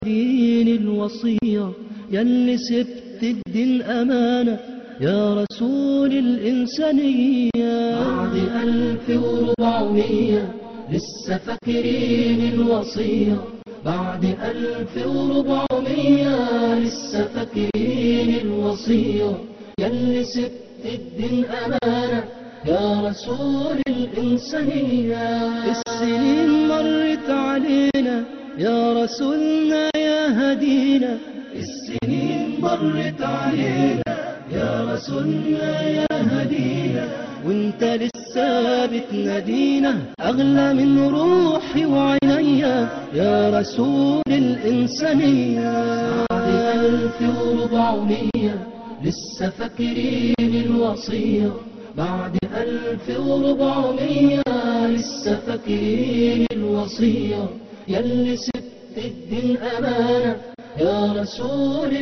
دين الوصية يلي سبت الدين أمانة يا رسول الإنسانية بعد ألف وربعمية لسه فاكرين الوصية بعد ألف وربعمية لسه فاكرين الوصية يلي سبت الدين أمانة يا رسول الإنسانية السنين مرت علينا يا رسولنا يا هدينا السنين مرت علينا يا رسولنا يا هدينا وانت لسه بتنادينا اغلى من روحي وعينيا يا رسول الانسانيه بعد الف وربعمية لسه فاكرين الوصيه بعد ألف وربعمية لسه فاكرين الوصية يلي سبت الدين أمانة يا رسول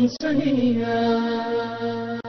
الإنسانية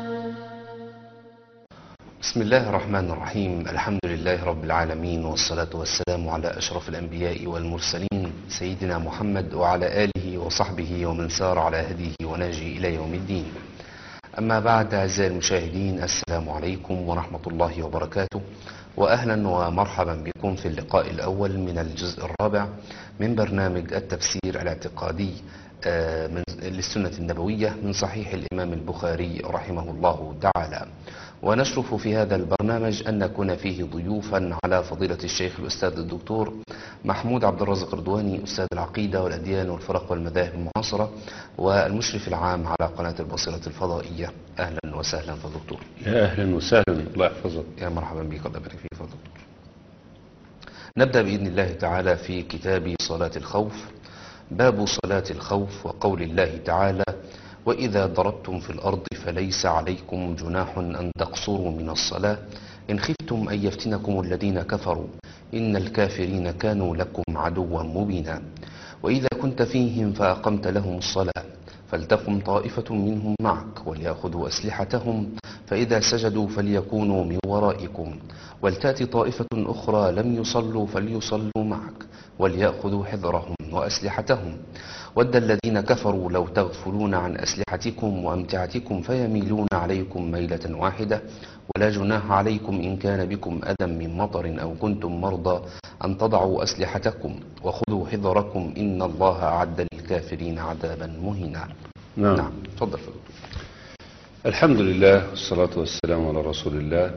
بسم الله الرحمن الرحيم الحمد لله رب العالمين والصلاة والسلام على أشرف الأنبياء والمرسلين سيدنا محمد وعلى آله وصحبه ومن سار على هديه وناجي إلى يوم الدين أما بعد أعزائي المشاهدين السلام عليكم ورحمة الله وبركاته وأهلا ومرحبا بكم في اللقاء الأول من الجزء الرابع من برنامج التفسير الاعتقادي آه، من للسنة النبوية من صحيح الإمام البخاري رحمه الله تعالى ونشرف في هذا البرنامج أن نكون فيه ضيوفا على فضيلة الشيخ الأستاذ الدكتور محمود عبد الرازق رضواني أستاذ العقيدة والأديان والفرق والمذاهب المعاصرة والمشرف العام على قناة البصيرة الفضائية أهلا وسهلا فدكتور يا اهلا وسهلا الله يحفظك يا مرحبا بك الله يبارك فيك فضل نبدأ بإذن الله تعالى في كتاب صلاة الخوف باب صلاة الخوف وقول الله تعالى وإذا ضربتم في الأرض فليس عليكم جناح أن تقصروا من الصلاة إن خفتم أن يفتنكم الذين كفروا إن الكافرين كانوا لكم عدوا مبينا وإذا كنت فيهم فأقمت لهم الصلاة فلتقم طائفة منهم معك وليأخذوا أسلحتهم فإذا سجدوا فليكونوا من ورائكم ولتأتي طائفة أخرى لم يصلوا فليصلوا معك وليأخذوا حذرهم وأسلحتهم ود الذين كفروا لو تغفلون عن أسلحتكم وأمتعتكم فيميلون عليكم ميلة واحدة ولا جناح عليكم إن كان بكم أذى من مطر أو كنتم مرضى أن تضعوا أسلحتكم وخذوا حذركم إن الله أعد للكافرين عذابا مهينا نعم. نعم تفضل فضل الحمد لله والصلاة والسلام على رسول الله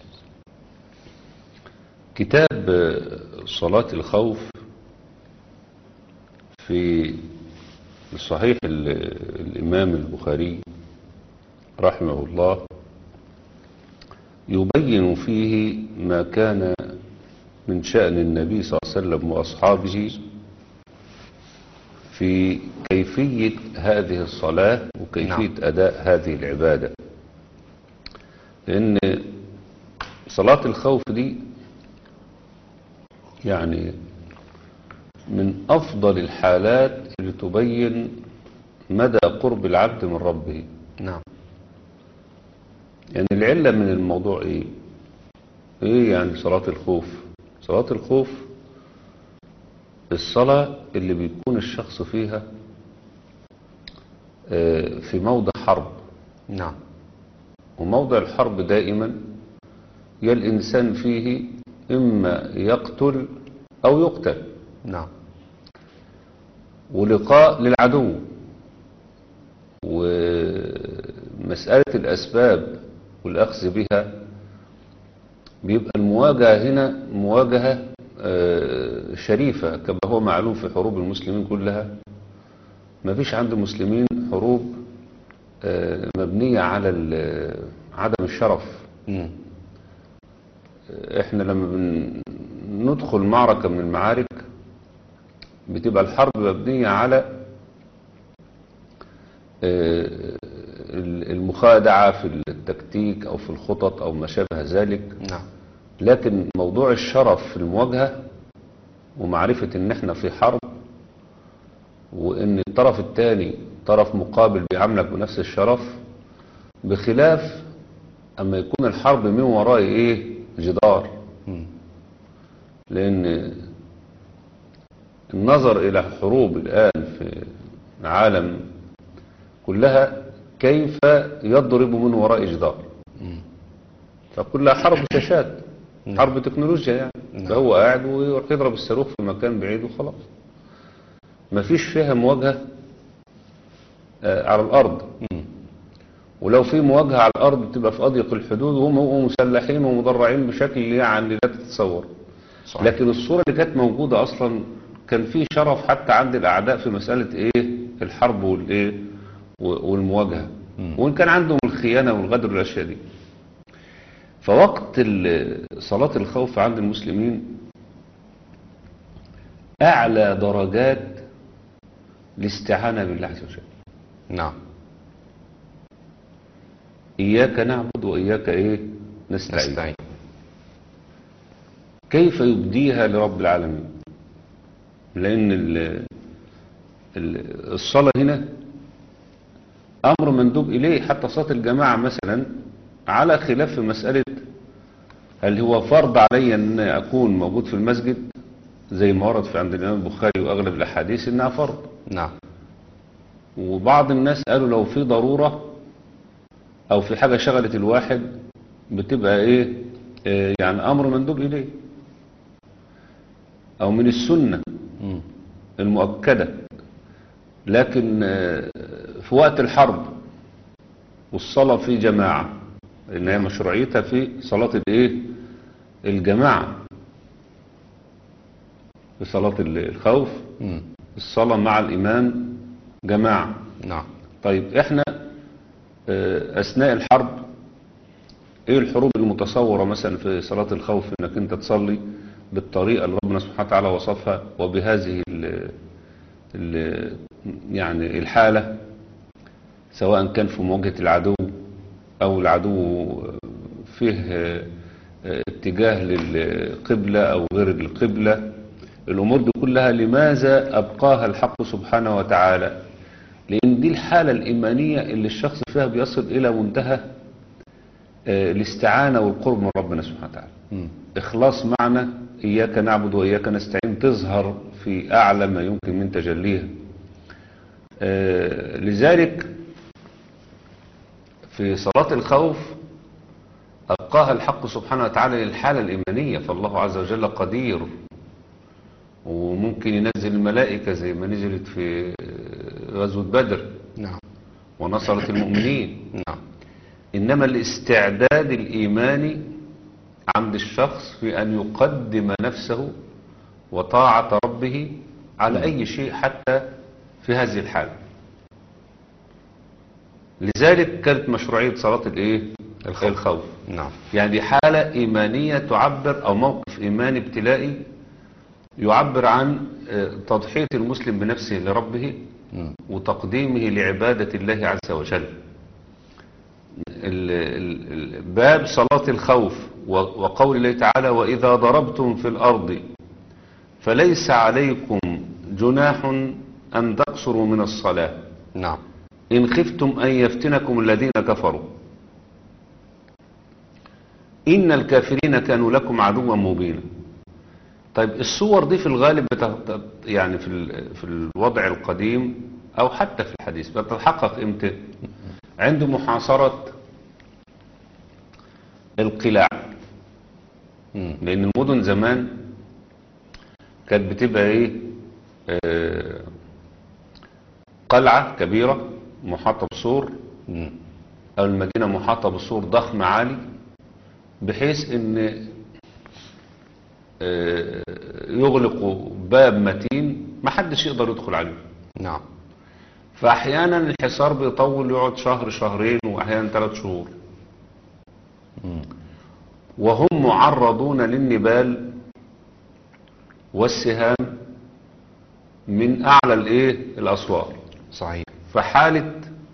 كتاب آه، صلاة الخوف في صحيح ال- الإمام البخاري رحمه الله يبين فيه ما كان من شأن النبي صلى الله عليه وسلم وأصحابه في كيفية هذه الصلاة وكيفية نعم. أداء هذه العبادة لأن صلاة الخوف دي يعني من أفضل الحالات اللي تبين مدى قرب العبد من ربه نعم يعني العلة من الموضوع ايه ايه يعني صلاة الخوف صلاة الخوف الصلاة اللي بيكون الشخص فيها آه، في موضع حرب نعم وموضع الحرب دائما يا الإنسان فيه إما يقتل أو يقتل نعم ولقاء للعدو ومسألة الأسباب والأخذ بها بيبقى المواجهة هنا مواجهة آه، شريفة كما هو معلوم في حروب المسلمين كلها ما فيش عند المسلمين حروب آه، مبنية على ال- عدم الشرف مم. احنا لما بندخل معركة من المعارك بتبقى الحرب مبنية على آه، المخادعة في التكتيك او في الخطط او ما شابه ذلك نعم لكن موضوع الشرف في المواجهة ومعرفة ان احنا في حرب وان الطرف الثاني طرف مقابل بيعاملك بنفس الشرف بخلاف اما يكون الحرب من وراء ايه جدار مم. لان النظر الى حروب الان في عالم كلها كيف يضرب من وراء جدار مم. فكلها حرب شاشات نعم. حرب تكنولوجيا يعني نعم. فهو قاعد ويروح يضرب الصاروخ في مكان بعيد وخلاص مفيش فيها مواجهة آه، على الأرض مم. ولو في مواجهة على الأرض تبقى في أضيق الحدود وهم هم مسلحين ومدرعين بشكل يعني لا تتصور صحيح. لكن الصورة اللي كانت موجودة أصلا كان في شرف حتى عند الأعداء في مسألة إيه الحرب والإيه و- والمواجهة مم. وإن كان عندهم الخيانة والغدر والأشياء دي فوقت ال- صلاة الخوف عند المسلمين أعلى درجات الاستعانة بالله عز وجل نعم إياك نعبد وإياك إيه نستعين نستعين كيف يبديها لرب العالمين لأن ال- ال- الصلاة هنا أمر مندوب إليه حتى صلاة الجماعة مثلا على خلاف في مسألة هل هو فرض علي أن أكون موجود في المسجد زي ما ورد في عند الإمام البخاري وأغلب الأحاديث إنها فرض نعم وبعض الناس قالوا لو في ضرورة او في حاجة شغلت الواحد بتبقى ايه آه، يعني امر مندوب اليه او من السنة مم. المؤكدة لكن آه، في وقت الحرب والصلاة في جماعة ان هي مشروعيتها في صلاة الايه الجماعة في صلاة الخوف مم. الصلاة مع الامام جماعة نعم طيب احنا آه، اثناء الحرب ايه الحروب المتصورة مثلا في صلاة الخوف انك انت تصلي بالطريقة اللي ربنا سبحانه وتعالى وصفها وبهذه ال ال يعني الحالة سواء كان في مواجهة العدو او العدو فيه آه، آه، اتجاه للقبلة او غير القبلة الامور دي كلها لماذا ابقاها الحق سبحانه وتعالى لأن دي الحالة الإيمانية اللي الشخص فيها بيصل إلى منتهى آه، الاستعانة والقرب من ربنا سبحانه وتعالى مم. إخلاص معنى إياك نعبد وإياك نستعين تظهر في أعلى ما يمكن من تجليها آه، لذلك في صلاة الخوف أبقاها الحق سبحانه وتعالى للحالة الإيمانية فالله عز وجل قدير وممكن ينزل الملائكة زي ما نزلت في غزوة بدر نعم ونصرت المؤمنين نعم إنما الاستعداد الإيماني عند الشخص في أن يقدم نفسه وطاعة ربه على أي شيء حتى في هذه الحالة لذلك كانت مشروعية صلاة الإيه؟ الخوف. الخوف نعم يعني دي حالة إيمانية تعبر أو موقف إيماني ابتلائي يعبر عن آه، تضحية المسلم بنفسه لربه مم. وتقديمه لعبادة الله عز وجل ال- ال- ال- باب صلاة الخوف و- وقول الله تعالى وإذا ضربتم في الأرض فليس عليكم جناح أن تقصروا من الصلاة نعم إن خفتم أن يفتنكم الذين كفروا إن الكافرين كانوا لكم عدوا مبينا طيب الصور دي في الغالب بتت... يعني في ال... في الوضع القديم أو حتى في الحديث بتتحقق إمتى عند محاصرة القلاع مم. لأن المدن زمان كانت بتبقى إيه آه، قلعة كبيرة محاطة بسور مم. أو المدينة محاطة بسور ضخم عالي بحيث ان آه، يغلقوا باب متين ما حدش يقدر يدخل عليه نعم فأحيانا الحصار بيطول يقعد شهر شهرين وأحيانا ثلاث شهور مم. وهم معرضون للنبال والسهام من أعلى الإيه الأسوار صحيح فحالة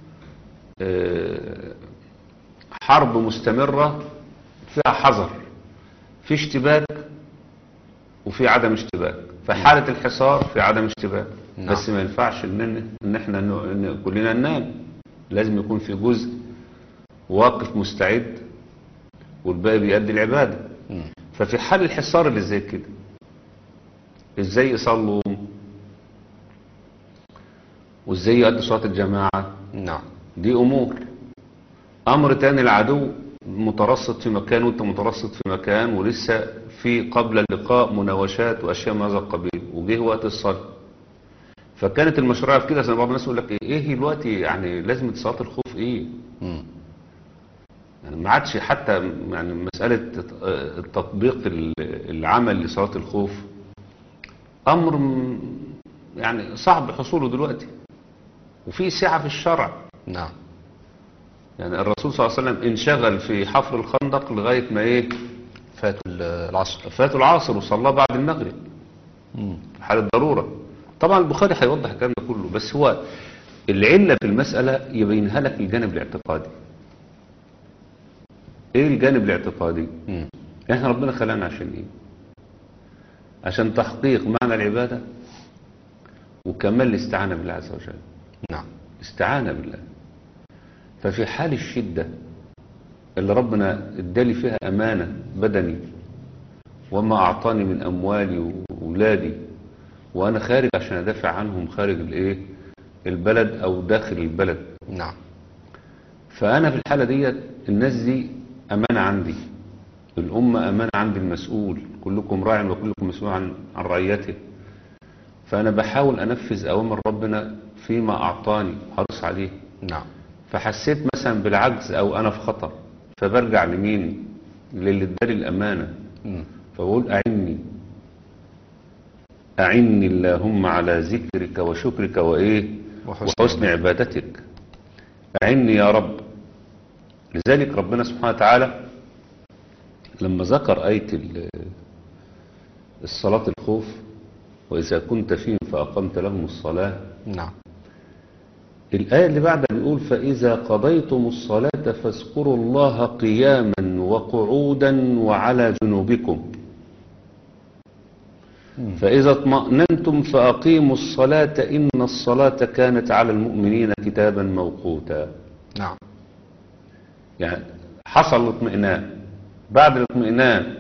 آه، حرب مستمرة فيها حذر في اشتباك وفي عدم اشتباك فحالة الحصار في عدم اشتباك نعم. بس ما ينفعش ان, إن احنا ن- إن كلنا ننام لازم يكون في جزء واقف مستعد والباقي بيأدي العبادة مم. ففي حال الحصار اللي زي كده ازاي يصلوا وازاي يؤدي صلاة الجماعة نعم دي امور امر تاني العدو مترصد في مكان وانت مترصد في مكان ولسه في قبل اللقاء مناوشات واشياء من هذا القبيل وجه وقت الصلاة فكانت المشروع في كده عشان بعض الناس يقول لك ايه ايه دلوقتي يعني لازمة صلاة الخوف ايه مم. يعني ما عادش حتى يعني مسألة التطبيق العمل لصلاة الخوف أمر م- يعني صعب حصوله دلوقتي وفي سعة في الشرع نعم يعني الرسول صلى الله عليه وسلم انشغل في حفر الخندق لغاية ما ايه فاتوا ال- العصر فاتوا العصر وصلاه بعد المغرب مم. حالة ضرورة طبعا البخاري هيوضح الكلام ده كله بس هو العلة في المسألة يبينها لك الجانب الاعتقادي ايه الجانب الاعتقادي مم. احنا ربنا خلقنا عشان ايه عشان تحقيق معنى العبادة وكمال الاستعانة بالله عز وجل نعم استعانة بالله ففي حال الشدة اللي ربنا ادالي فيها أمانة بدني وما أعطاني من أموالي وأولادي وأنا خارج عشان أدافع عنهم خارج الإيه البلد أو داخل البلد نعم فأنا في الحالة ديت الناس دي أمانة عندي الأمة أمانة عند المسؤول كلكم راع وكلكم مسؤول عن عن رعيته فأنا بحاول أنفذ أوامر ربنا فيما أعطاني حرص عليه نعم فحسيت مثلا بالعجز أو أنا في خطر فبرجع لمين للي ادالي الأمانة مم. فبقول أعني أعني اللهم على ذكرك وشكرك وإيه وحسن وحسن عبادتك أعني يا رب لذلك ربنا سبحانه وتعالى لما ذكر آية ال- الصلاة الخوف وإذا كنت فيهم فأقمت لهم الصلاة نعم الآية اللي بعدها بيقول فإذا قضيتم الصلاة فاذكروا الله قياما وقعودا وعلى جنوبكم فإذا اطمأننتم فأقيموا الصلاة إن الصلاة كانت على المؤمنين كتابا موقوتا نعم يعني حصل الاطمئنان بعد الاطمئنان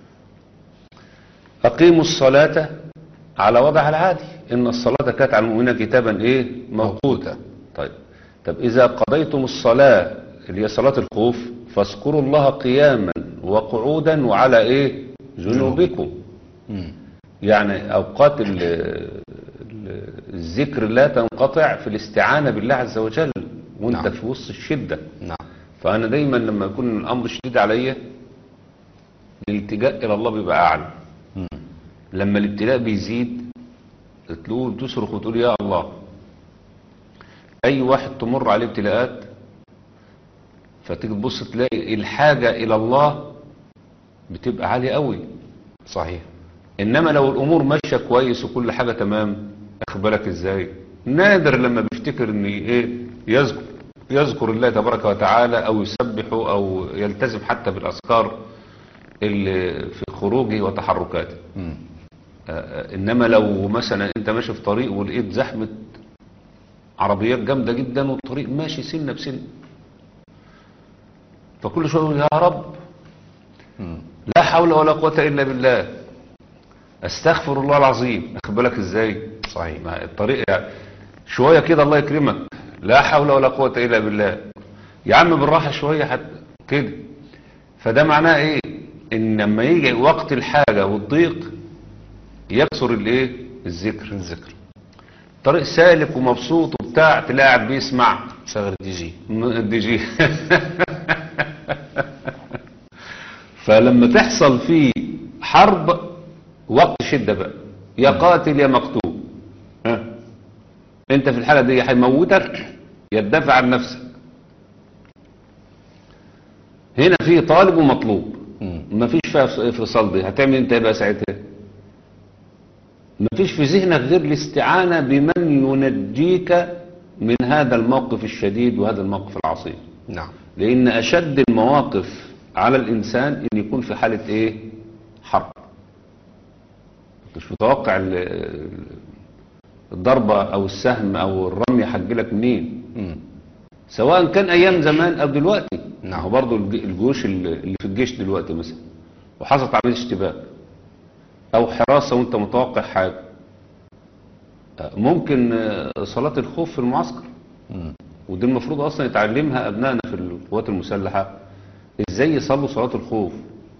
أقيموا الصلاة على وضعها العادي إن الصلاة كانت على المؤمنين كتابا إيه موقوتا طيب طب إذا قضيتم الصلاة اللي هي صلاة الخوف فاذكروا الله قياما وقعودا وعلى إيه جنوبكم مم. يعني أوقات ال- ال- الذكر لا تنقطع في الاستعانة بالله عز وجل وانت نعم. في وسط الشدة نعم فأنا دايما لما يكون الأمر شديد عليا الالتجاء إلى الله بيبقى أعلى مم. لما الابتلاء بيزيد تقول تصرخ وتقول يا الله أي واحد تمر عليه ابتلاءات فتيجي تبص تلاقي الحاجة إلى الله بتبقى عالية قوي صحيح إنما لو الأمور ماشية كويس وكل حاجة تمام أخد بالك إزاي نادر لما بيفتكر إن إيه يذكر يذكر الله تبارك وتعالى أو يسبحه أو يلتزم حتى بالأذكار اللي في خروجه وتحركاته مم. آه، انما لو مثلا انت ماشي في طريق ولقيت زحمة عربيات جامدة جدا والطريق ماشي سنة بسنة فكل شوية يقول يا رب مم. لا حول ولا قوة الا بالله استغفر الله العظيم اخد بالك ازاي صحيح ما الطريق يعني شوية كده الله يكرمك لا حول ولا قوة الا بالله يا عم بالراحة شوية حتى كده فده معناه ايه ان لما يجي وقت الحاجة والضيق يكسر الايه الذكر الذكر طريق سالك ومبسوط وبتاع تلاقي قاعد بيسمع شغل دي جي الدي جي فلما تحصل فيه حرب وقت شدة بقى يا قاتل يا مقتول ها انت في الحالة دي هيموتك يا تدافع عن نفسك هنا في طالب ومطلوب مم. مفيش فيها فصال دي هتعمل انت إيه بقى ساعتها مفيش في ذهنك غير الاستعانة بمن ينجيك من هذا الموقف الشديد وهذا الموقف العصيب نعم لأن أشد المواقف على الإنسان أن يكون في حالة إيه حرب مش متوقع ال- الضربة أو السهم أو الرمي هتجيلك منين مم. سواء كان أيام زمان أو دلوقتي نعم. هو برضه الج- الجيوش اللي اللي في الجيش دلوقتي مثلا وحصلت عملية اشتباك أو حراسة وأنت متوقع حاجة ممكن آه، صلاة الخوف في المعسكر مم. ودي المفروض اصلا يتعلمها ابنائنا في القوات المسلحة ازاي يصلوا صلاة الخوف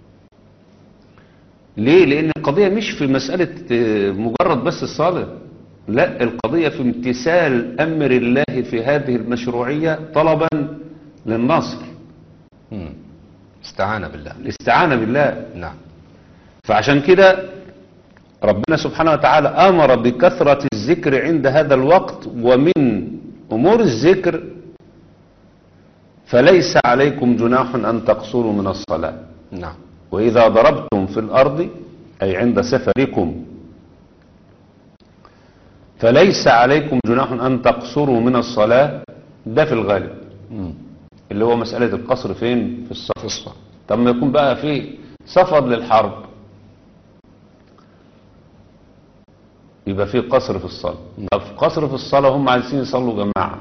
ليه لان القضية مش في مسألة آه، مجرد بس الصلاة لا القضية في امتثال امر الله في هذه المشروعية طلبا للنصر مم. استعانة بالله الاستعانة بالله نعم فعشان كده ربنا سبحانه وتعالى أمر بكثرة الذكر عند هذا الوقت ومن أمور الذكر فليس عليكم جناح أن تقصروا من الصلاة نعم وإذا ضربتم في الأرض أي عند سفركم فليس عليكم جناح أن تقصروا من الصلاة ده في الغالب مم. اللي هو مسألة القصر فين في السفر في الصلاة طب ما يكون بقى في سفر للحرب يبقى في قصر في الصلاة طب قصر في الصلاة هم عايزين يصلوا جماعة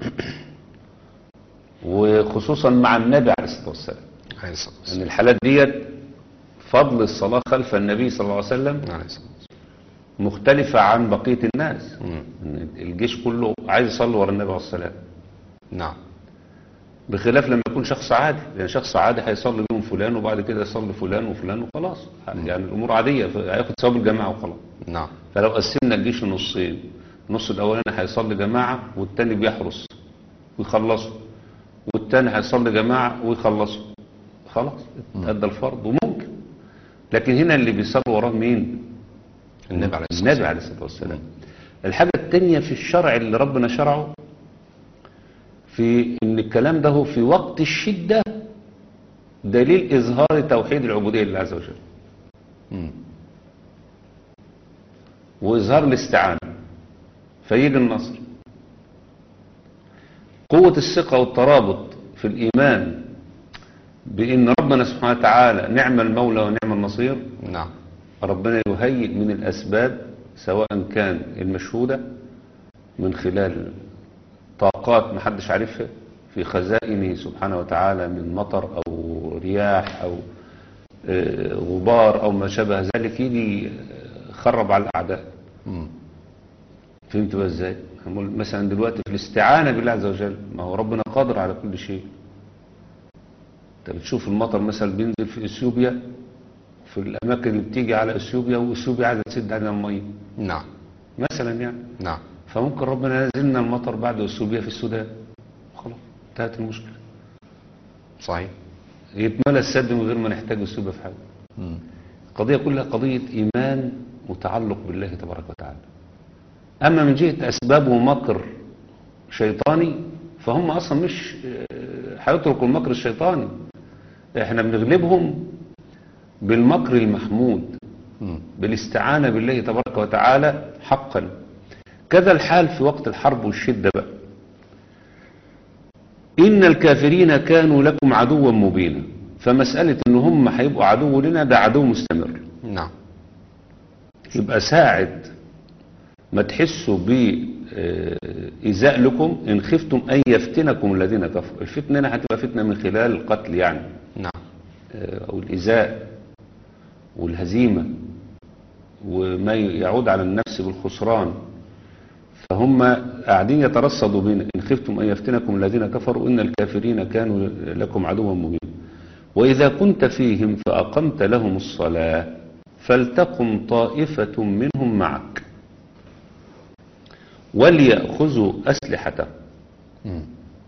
وخصوصا مع النبي عليه الصلاة والسلام عليه الصلاة ان والسلام الحالات ديت فضل الصلاة خلف النبي صلى الله عليه وسلم عليه الصلاة والسلام مختلفة عن بقية الناس مم. إن الجيش كله عايز يصلي ورا النبي عليه الصلاة والسلام نعم بخلاف لما يكون شخص عادي لان شخص عادي هيصلي بيهم فلان وبعد كده يصلي فلان وفلان وخلاص يعني الامور عاديه هياخد ثواب الجماعه وخلاص نعم فلو قسمنا الجيش نصين النص الاولاني هيصلي جماعه والتاني بيحرس ويخلصوا والتاني هيصلي جماعه ويخلصوا خلاص ادى الفرض وممكن لكن هنا اللي بيصلي وراه مين النبي عليه الصلاة النبي والسلام عليه الصلاه والسلام الحاجه الثانيه في الشرع اللي ربنا شرعه في ان الكلام ده هو في وقت الشده دليل اظهار توحيد العبوديه لله عز وجل مم. واظهار الاستعانه فيجي النصر قوه الثقه والترابط في الايمان بان ربنا سبحانه وتعالى نعم المولى ونعم النصير نعم ربنا يهيئ من الأسباب سواء كان المشهودة من خلال طاقات محدش عارفها في خزائنه سبحانه وتعالى من مطر أو رياح أو آه، غبار أو ما شابه ذلك يجي آه، خرب على الأعداء مم. فهمت بقى ازاي هنقول مثلا دلوقتي في الاستعانة بالله عز وجل ما هو ربنا قادر على كل شيء انت بتشوف المطر مثلا بينزل في اثيوبيا في الاماكن اللي بتيجي على اثيوبيا واثيوبيا عايزه تسد علينا الميه نعم مثلا يعني نعم فممكن ربنا ينزلنا المطر بعد اثيوبيا في السودان خلاص انتهت المشكله صحيح يتملى السد من غير ما نحتاج اثيوبيا في حاجه مم. القضية كلها قضية إيمان وتعلق بالله تبارك وتعالى أما من جهة أسباب ومكر شيطاني فهم أصلا مش آه، هيتركوا المكر الشيطاني احنا بنغلبهم بالمكر المحمود مم. بالاستعانة بالله تبارك وتعالى حقا كذا الحال في وقت الحرب والشدة بقى إن الكافرين كانوا لكم عدوا مبينا فمسألة إن هم هيبقوا عدو لنا ده عدو مستمر نعم يبقى ساعد ما تحسوا بإيذاء لكم إن خفتم أن يفتنكم الذين كفروا الفتنة هنا هتبقى فتنة من خلال القتل يعني نعم آه، أو الإيذاء والهزيمة وما يعود على النفس بالخسران فهم قاعدين يترصدوا بين إن خفتم أن يفتنكم الذين كفروا إن الكافرين كانوا لكم عدوا مبينا وإذا كنت فيهم فأقمت لهم الصلاة فلتقم طائفة منهم معك وليأخذوا أسلحتهم مم.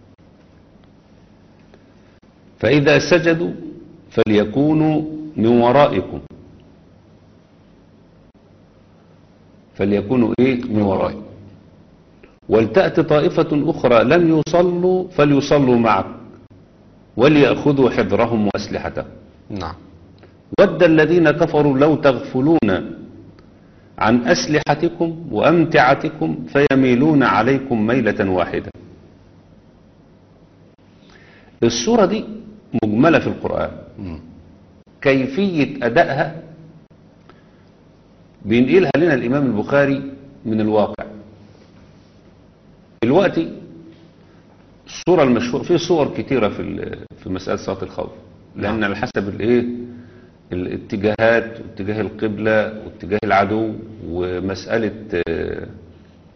فإذا سجدوا فليكونوا من ورائكم فليكونوا إيه من ورائكم ولتأت طائفة أخرى لم يصلوا فليصلوا معك وليأخذوا حذرهم وأسلحتهم نعم ود الذين كفروا لو تغفلون عن أسلحتكم وأمتعتكم فيميلون عليكم ميلة واحدة السورة دي مجملة في القرآن مم. كيفية أدائها بينقلها لنا الإمام البخاري من الواقع دلوقتي الصورة المشهورة في صور كتيرة في ال- في مسألة صلاة الخوف لأن على حسب الإيه الاتجاهات واتجاه القبلة واتجاه العدو ومسألة آه،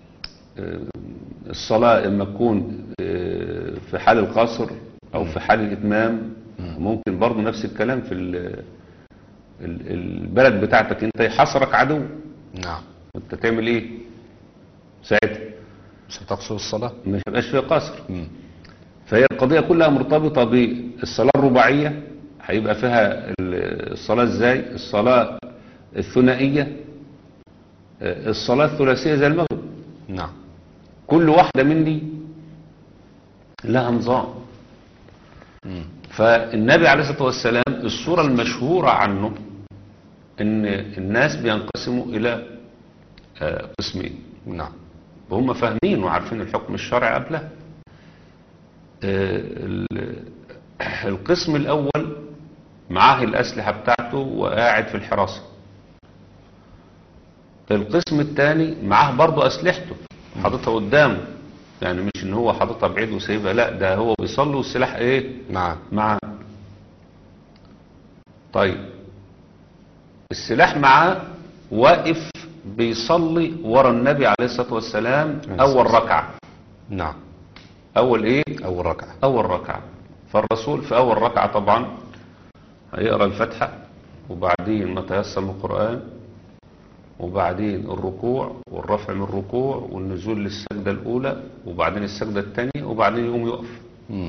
آه، الصلاة إما تكون آه، في حال القصر أو في حال الإتمام ممكن برضه نفس الكلام في ال- ال- البلد بتاعتك أنت يحصرك عدو نعم أنت تعمل إيه؟ ساعتها مش هتقصر الصلاة مش هيبقاش فيها قصر مم. فهي القضية كلها مرتبطة بالصلاة الرباعية هيبقى فيها ال- الصلاة ازاي الصلاة الثنائية آه، الصلاة الثلاثية زي المغرب نعم كل واحدة من دي لها نظام مم. فالنبي عليه الصلاة والسلام الصورة المشهورة عنه ان الناس بينقسموا الى آه، قسمين نعم وهم فاهمين وعارفين الحكم الشرعي قبلها آه، ال- القسم الأول معاه الأسلحة بتاعته وقاعد في الحراسة القسم الثاني معاه برضه أسلحته حاططها قدامه يعني مش ان هو حاططها بعيد وسايبها لا ده هو بيصلي والسلاح ايه نعم معاه طيب السلاح معاه واقف بيصلي ورا النبي عليه الصلاة والسلام أول ركعة نعم أول إيه؟ أول ركعة أول ركعة فالرسول في أول ركعة طبعا هيقرأ الفتحة وبعدين ما تيسر من القرآن وبعدين الركوع والرفع من الركوع والنزول للسجدة الأولى وبعدين السجدة الثانية وبعدين يقوم يقف مم.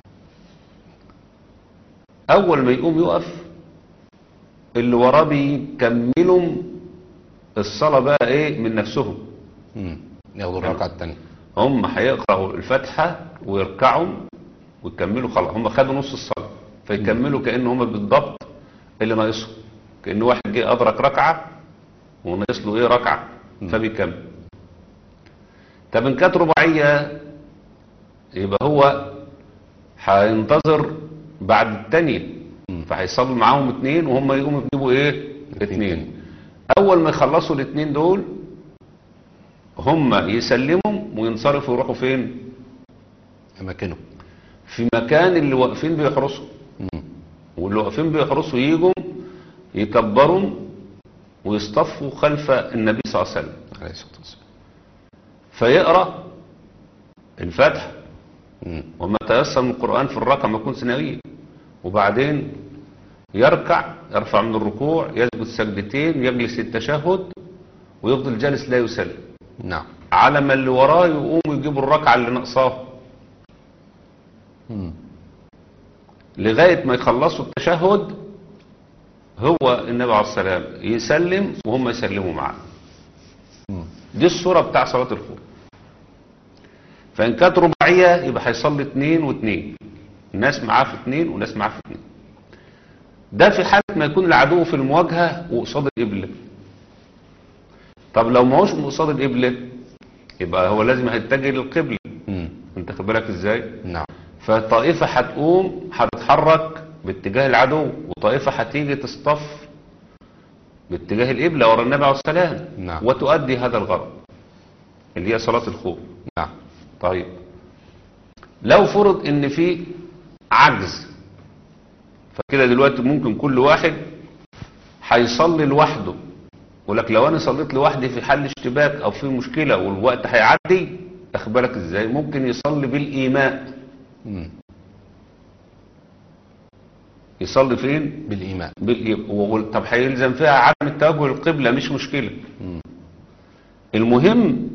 أول ما يقوم يقف اللي وراه بيكملوا الصلاة بقى إيه من نفسهم مم. ياخدوا الركعة الثانية هم هيقرأوا الفاتحة ويركعوا ويكملوا خلاص هم خدوا نص الصلاة فيكملوا كأن هم بالضبط اللي ناقصهم كأن واحد جه أدرك ركعة وناقص له إيه ركعة فبيكمل طب إن كانت رباعية يبقى هو هينتظر بعد التانية فهيصلي معاهم اتنين وهم يقوموا يجيبوا ايه اتنين اول ما يخلصوا الاتنين دول هم يسلموا وينصرفوا يروحوا فين أماكنه في مكان اللي واقفين بيحرسوا مم. واللي واقفين بيحرسوا يجوا يكبروا ويصطفوا خلف النبي صلى الله عليه وسلم عليه الصلاة والسلام فيقرأ الفتح مم. وما تيسر من القرآن في الركعة ما يكون ثانوية وبعدين يركع يرفع من الركوع يسجد سجدتين يجلس التشهد ويفضل جالس لا يسلم نعم على ما اللي وراه يقوم يجيبوا الركعة اللي ناقصاه مم. لغاية ما يخلصوا التشهد هو النبي عليه السلام يسلم وهم يسلموا معاه مم. دي الصورة بتاع صلاة الخوف فإن كانت رباعية يبقى هيصلي اتنين واتنين الناس معاه في اتنين وناس معاه في اتنين ده في حالة ما يكون العدو في المواجهة وقصاد القبلة طب لو ما هوش قصاد القبلة يبقى هو لازم هيتجه للقبلة مم. انت خد بالك ازاي نعم فطائفة هتقوم هتتحرك باتجاه العدو وطائفة هتيجي تصطف باتجاه القبلة ورا النبي عليه السلام نعم. وتؤدي هذا الغرض اللي هي صلاة الخوف نعم طيب لو فرض ان في عجز فكده دلوقتي ممكن كل واحد هيصلي لوحده ولك لو انا صليت لوحدي في حل اشتباك او في مشكلة والوقت هيعدي اخبرك ازاي ممكن يصلي بالايماء مم. يصلي فين بالإيمان بالإيماء وقل- طب هيلزم فيها عدم التوجه للقبلة مش مشكلة مم. المهم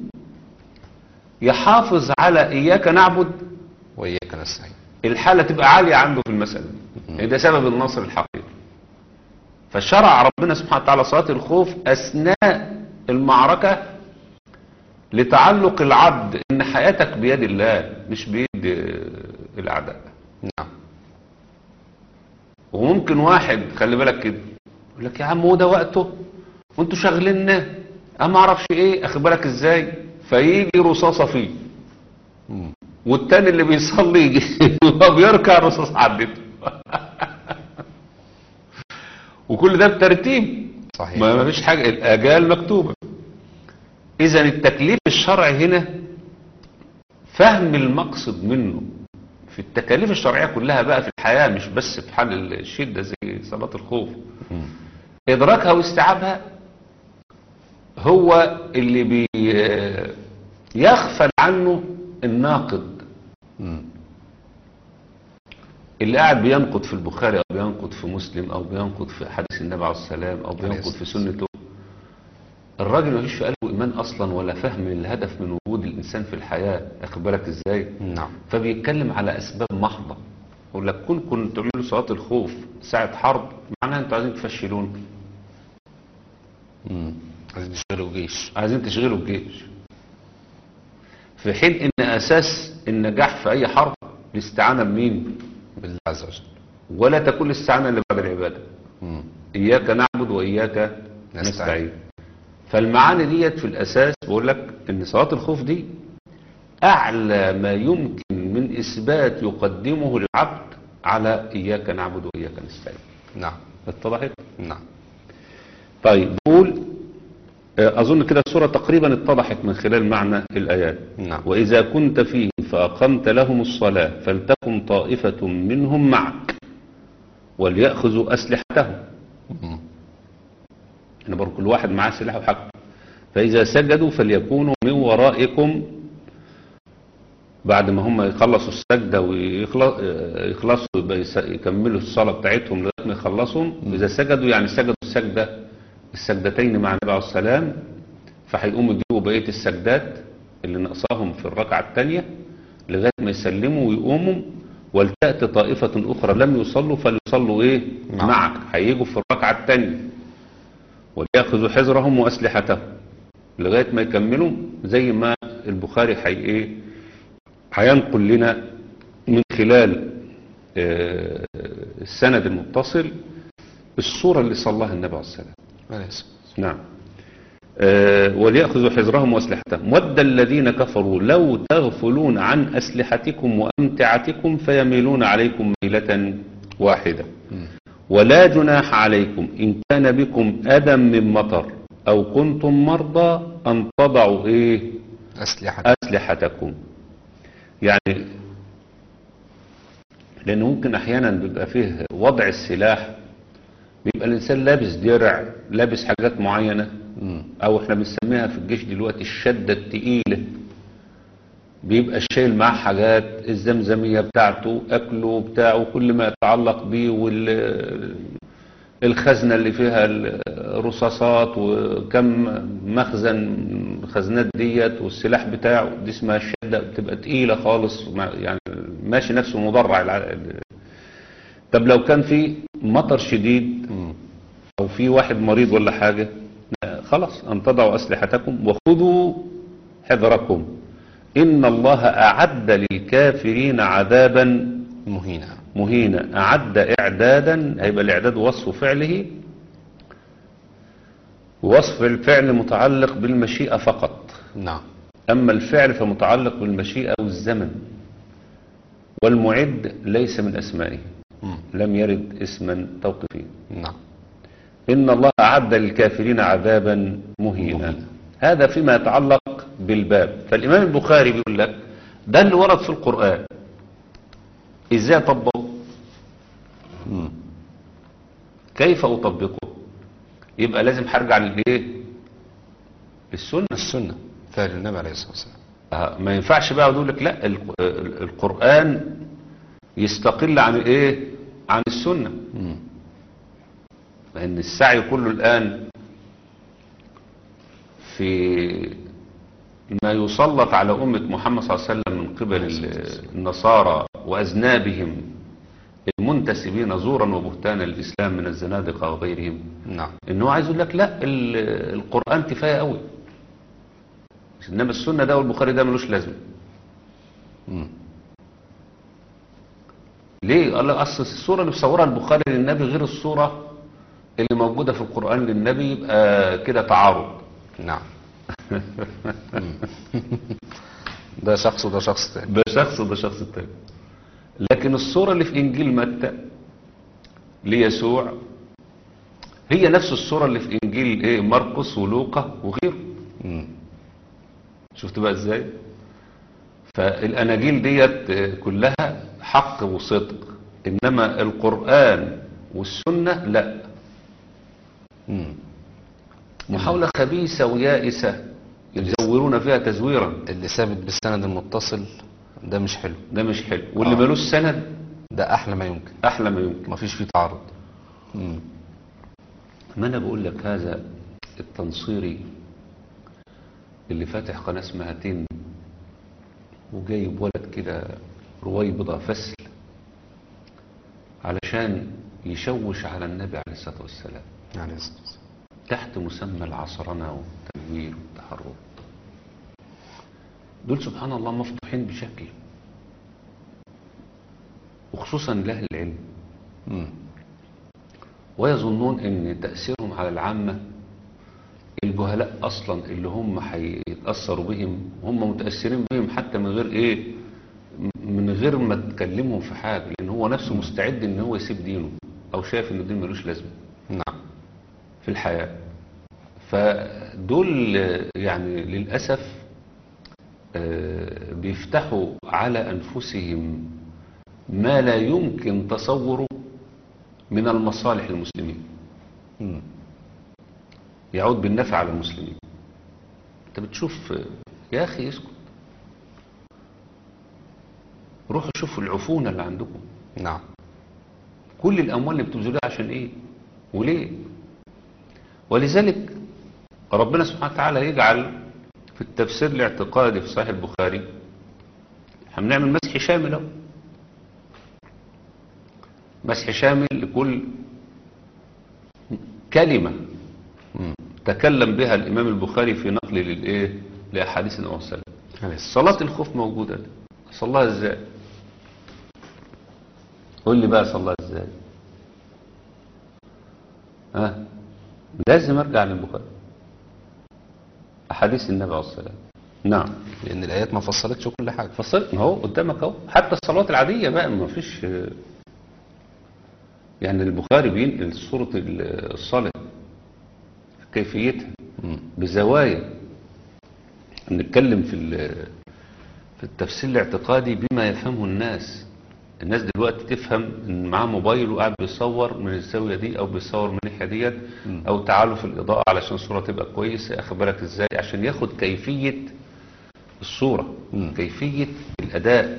يحافظ على اياك نعبد وإياك نستعين الحالة تبقى عالية عنده في المسألة يعني ده سبب النصر الحقيقي فشرع ربنا سبحانه وتعالى صلاة الخوف أثناء المعركة لتعلق العبد إن حياتك بيد الله مش بيد آه، الأعداء نعم وممكن واحد خلي بالك كده يقول لك يا عم هو ده وقته وانتوا شاغليننا انا ما اعرفش ايه اخد بالك ازاي فيجي رصاصه فيه مم. والتاني اللي بيصلي يجي وهو بيركع الرصاص عدته وكل ده بترتيب صحيح ما ما فيش حاجة الآجال مكتوبة إذا التكليف الشرعي هنا فهم المقصد منه في التكاليف الشرعية كلها بقى في الحياة مش بس في حال الشدة زي صلاة الخوف مم. إدراكها واستيعابها هو اللي بي يغفل عنه الناقد مم. اللي قاعد بينقد في البخاري او بينقد في مسلم او بينقد في حديث النبي عليه السلام او بينقد الصلاة في سنته الراجل ما فيش في قلبه ايمان اصلا ولا فهم الهدف من وجود الانسان في الحياه اخد بالك ازاي نعم فبيتكلم على اسباب محضه يقول لك كون كنتوا تعملوا صلاه الخوف ساعه حرب معناها انتوا عايزين تفشلون مم. عايزين يشتغلوا جيش عايزين تشغلوا الجيش في حين ان اساس النجاح في اي حرب الاستعانه بمين بالله عز وجل ولا تكون الاستعانه الا بعد العباده مم. إياك نعبد وإياك نستعين. نستعين فالمعاني ديت في الأساس بقول لك إن صلاة الخوف دي أعلى ما يمكن من إثبات يقدمه العبد على إياك نعبد وإياك نستعين نعم اتضحت؟ نعم طيب بقول آه، أظن كده الصورة تقريبا اتضحت من خلال معنى الآيات نعم. وإذا كنت فيهم فأقمت لهم الصلاة فلتكن طائفة منهم معك وليأخذوا أسلحتهم مم. ان برضه كل واحد معاه سلاح وحاجته فإذا سجدوا فليكونوا من ورائكم بعد ما هم يخلصوا السجدة ويخلصوا يبقى يس- يكملوا الصلاة بتاعتهم لغاية ما يخلصوا إذا سجدوا يعني سجدوا السجدة السجدتين مع النبي عليه السلام فهيقوموا يجيبوا بقية السجدات اللي ناقصاهم في الركعة الثانية لغاية ما يسلموا ويقوموا ولتأتي طائفة أخرى لم يصلوا فليصلوا إيه نعم. معك هيجوا في الركعة الثانية وليأخذوا حذرهم وأسلحتهم لغاية ما يكملوا زي ما البخاري حي إيه هينقل لنا من خلال آه، السند المتصل الصورة اللي صلاها النبي عليه السلام عليه الصلاة نعم آه، وليأخذوا حذرهم وأسلحتهم ود الذين كفروا لو تغفلون عن أسلحتكم وأمتعتكم فيميلون عليكم ميلة واحدة مم. ولا جناح عليكم إن كان بكم أدم من مطر أو كنتم مرضى أن تضعوا إيه أسلحة أسلحتكم يعني لأن ممكن أحيانا بيبقى فيه وضع السلاح بيبقى الإنسان لابس درع لابس حاجات معينة مم. أو إحنا بنسميها في الجيش دلوقتي الشدة التقيلة بيبقى شايل معاه حاجات الزمزمية بتاعته أكله بتاعه كل ما يتعلق بيه وال الخزنة اللي فيها الرصاصات وكم مخزن خزنات ديت والسلاح بتاعه دي اسمها الشدة بتبقى تقيلة خالص مع- يعني ماشي نفسه مضرع الع- طب لو كان في مطر شديد مم. او في واحد مريض ولا حاجة لا، خلاص ان تضعوا اسلحتكم وخذوا حذركم ان الله اعد للكافرين عذابا مهينة مهينا أعد إعدادا هيبقى الإعداد وصف فعله وصف الفعل متعلق بالمشيئة فقط نعم أما الفعل فمتعلق بالمشيئة والزمن والمعد ليس من أسمائه مم. لم يرد اسما توقيفيا نعم إن الله أعد للكافرين عذابا مهينا مهينا. هذا فيما يتعلق بالباب فالإمام البخاري بيقول لك ده اللي ورد في القرآن إزاي طبقه مم. كيف أطبقه يبقى لازم هرجع للإيه للسنة السنة فعل النبي عليه الصلاة والسلام آه، ما ينفعش بقى اقول لك لا الق- ال- القرآن يستقل عن الايه عن السنة مم. لأن السعي كله الآن في ما يسلط على أمة محمد صلى الله عليه وسلم من قبل ال- النصارى وأذنابهم المنتسبين زورا وبهتانا للإسلام من الزنادقة وغيرهم نعم إن هو عايز يقول لك لا ال- القرآن كفاية قوي إنما السنة ده والبخاري ده ملوش لازمة مم. ليه؟ قال لك أصل الصورة اللي بيصورها البخاري للنبي غير الصورة اللي موجودة في القرآن للنبي يبقى كده تعارض نعم مم. ده شخص وده شخص تاني ده شخص وده شخص تاني لكن الصورة اللي في إنجيل متى ليسوع هي نفس الصورة اللي في إنجيل إيه مرقس ولوقا وغيره مم. شفت بقى إزاي فالأناجيل ديت آه، كلها حق وصدق إنما القرآن والسنة لا مم. محاولة خبيثة ويائسة يزورون فيها تزويرا اللي ثابت بالسند المتصل ده مش حلو ده مش حلو واللي آه. ملوش سند ده احلى ما يمكن احلى ما يمكن مفيش فيه تعارض مم. ما انا بقول لك هذا التنصيري اللي فاتح قناة اسمها تين وجايب ولد كده رويبضة فسل علشان يشوش على النبي عليه الصلاة والسلام يعني تحت مسمى العصرنة والتنوير والتحرر دول سبحان الله مفتوحين بشكل وخصوصا لأهل العلم مم. ويظنون ان تأثيرهم على العامة الجهلاء اصلا اللي هم هيتأثروا بهم هم متأثرين بهم حتى من غير ايه م- من غير ما تكلمهم في حاجة لان هو نفسه مستعد ان هو يسيب دينه او شايف ان الدين ملوش لازمة نعم في الحياة فدول آه، يعني للأسف آه، بيفتحوا على أنفسهم ما لا يمكن تصوره من المصالح المسلمين مم. يعود بالنفع على المسلمين انت بتشوف آه، يا أخي اسكت روحوا شوفوا العفونة اللي عندكم نعم كل الأموال اللي بتبذلوها عشان إيه وليه ولذلك ربنا سبحانه وتعالى يجعل في التفسير الاعتقادي في صحيح البخاري هنعمل مسح شامل اهو مسح شامل لكل كلمة مم. تكلم بها الإمام البخاري في نقل للإيه لأحاديث النبي صلى الله عليه وسلم عليه صلاة الخوف موجودة صلاها ازاي قول لي بقى صلاها ازاي ها لازم ارجع للبخاري احاديث النبي عليه الصلاه والسلام نعم لان الايات ما فصلتش كل حاجه فصل ما هو قدامك اهو حتى الصلوات العاديه بقى ما فيش آه، يعني البخاري بينقل صوره ال- الصلاه كيفيتها مم. بزوايا نتكلم في ال- في التفسير الاعتقادي بما يفهمه الناس الناس دلوقتي تفهم ان معاه موبايل وقاعد بيصور من الزاويه دي او بيصور من الناحيه ديت او تعالوا في الاضاءه علشان الصوره تبقى كويسه اخد بالك ازاي عشان ياخد كيفيه الصوره مم. كيفيه الاداء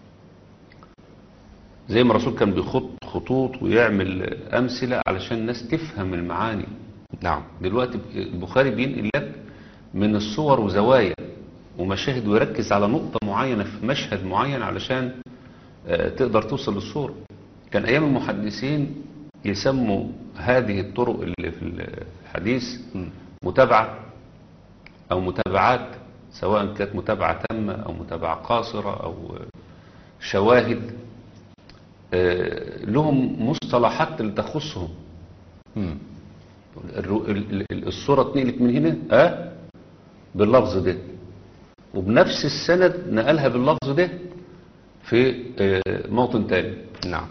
زي ما الرسول كان بيخط خطوط ويعمل امثله علشان الناس تفهم المعاني نعم دلوقتي البخاري بينقل لك من الصور وزوايا ومشاهد ويركز على نقطة معينة في مشهد معين علشان آه، تقدر توصل للصورة كان أيام المحدثين يسموا هذه الطرق اللي في الحديث مم. متابعة أو متابعات سواء كانت متابعة تامة أو متابعة قاصرة أو آه، شواهد آه، لهم مصطلحات اللي تخصهم مم. الرو- ال- ال- الصورة اتنقلت من هنا اه باللفظ ده وبنفس السند نقلها باللفظ ده في آه، موطن تاني نعم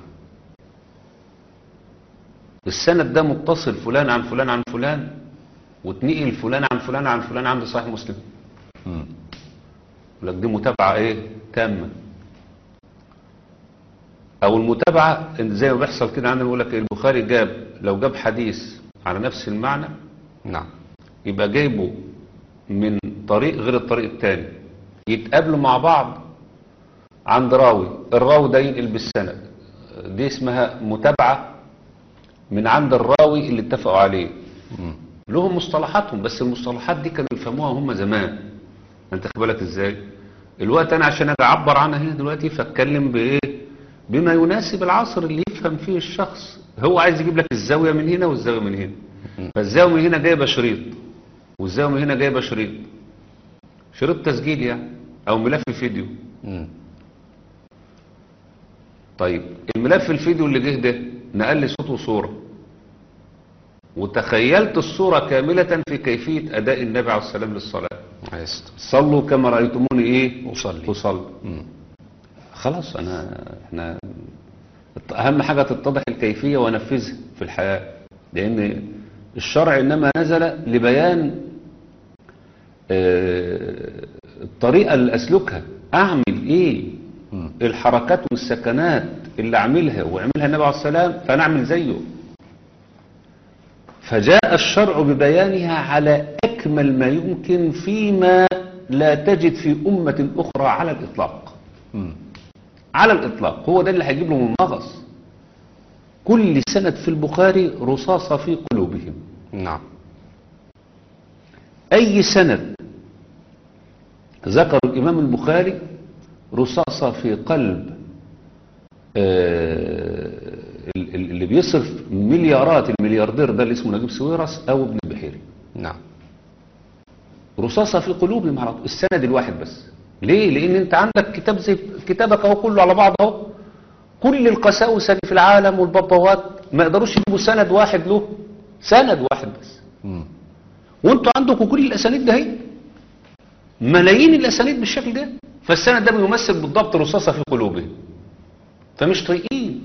السند ده متصل فلان عن فلان عن فلان واتنقل فلان عن فلان عن فلان عند صحيح مسلم مم. يقول لك دي متابعة ايه تامة او المتابعة إن زي ما بيحصل كده عندنا يقول لك البخاري جاب لو جاب حديث على نفس المعنى نعم يبقى جايبه من طريق غير الطريق التاني يتقابلوا مع بعض عند راوي الراوي ده ينقل بالسند دي اسمها متابعة من عند الراوي اللي اتفقوا عليه مم. لهم مصطلحاتهم بس المصطلحات دي كانوا يفهموها هم زمان انت خد بالك ازاي الوقت انا عشان اجي اعبر عنها هنا دلوقتي فاتكلم بايه بما يناسب العصر اللي يفهم فيه الشخص هو عايز يجيب لك الزاويه من هنا والزاويه من هنا فالزاويه من هنا جايبه شريط والزاويه من هنا جايبه شريط شريط تسجيل يعني او ملف فيديو مم. طيب الملف الفيديو اللي جه ده نقل لي صوت وصوره وتخيلت الصوره كامله في كيفيه اداء النبي عليه السلام للصلاه عليه الصلاة صلوا كما رايتموني ايه أصلي. اصلي مم. خلاص انا احنا اهم حاجه تتضح الكيفيه وانفذها في الحياه لان الشرع انما نزل لبيان آه، الطريقه اللي اسلكها اعمل ايه مم. الحركات والسكنات اللي اعملها ويعملها النبي عليه السلام فانا اعمل زيه فجاء الشرع ببيانها على أكمل ما يمكن فيما لا تجد في أمة أخرى على الإطلاق مم. على الإطلاق هو ده اللي هيجيب لهم النغص كل سند في البخاري رصاصة في قلوبهم نعم أي سند ذكر الإمام البخاري رصاصة في قلب آه، ال- ال- اللي بيصرف مليارات الملياردير ده اللي اسمه نجيب سويرس أو ابن البحيري نعم رصاصة في قلوبهم على طول السند الواحد بس ليه؟ لأن أنت عندك كتاب زي كتابك أهو كله على بعض أهو كل القساوسة اللي في العالم والبابوات ما يقدروش يجيبوا سند واحد له سند واحد بس مم. وانتوا عندكم كل الاسانيد ده هي ملايين الاسانيد بالشكل ده فالسند ده بيمثل بالضبط رصاصه في قلوبهم فمش طايقين